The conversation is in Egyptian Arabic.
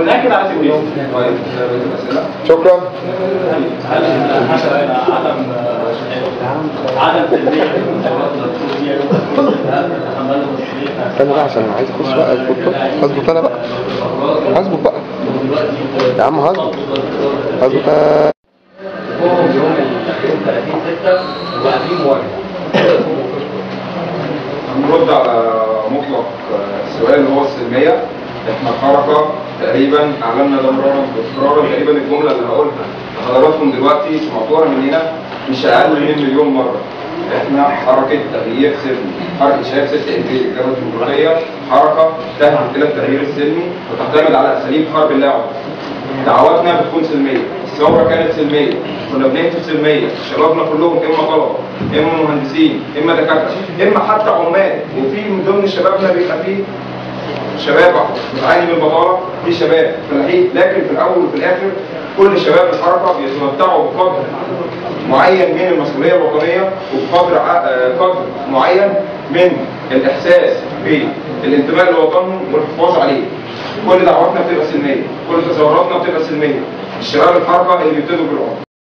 وبنأكد على سلميته طيب بقية الأسئلة شكرا هل حصل عدم عدم تلبيه استنى بقى عشان عايز اخش بقى اظبط اظبط انا بقى هظبط بقى يا عم هظبط هظبط آه. يوم 30 6 وبعدين مواجهة هنرد على مطلق السؤال اللي هو السلمية احنا الحركة تقريبا اعلنا ده مرارا تكرارا تقريبا الجملة اللي هقولها حضراتكم دلوقتي سمعتوها مننا مش اقل من مليون مرة احنا حركة تغيير سلمي حركة شباب ست انجيل الجبهة الجمهورية حركة تهدف الى التغيير السلمي وتعتمد على اساليب حرب اللاعب دعواتنا بتكون سلمية الثورة كانت سلمية كنا بنهتف سلمية شبابنا كلهم إما طلبة إما مهندسين إما دكاترة إما حتى عمال وفي من ضمن شبابنا بيبقى فيه شباب بتعاني من البطالة في شباب فلاحين لكن في الأول وفي الآخر كل شباب الحركة بيتمتعوا بقدر معين من المسؤولية الوطنية وبقدر ع- آه، قدر معين من الإحساس بالانتماء لوطنهم والحفاظ عليه كل دعواتنا بتبقى سلمية كل تظاهراتنا بتبقى سلمية الشباب الحركة اللي بيبتدوا بالعنف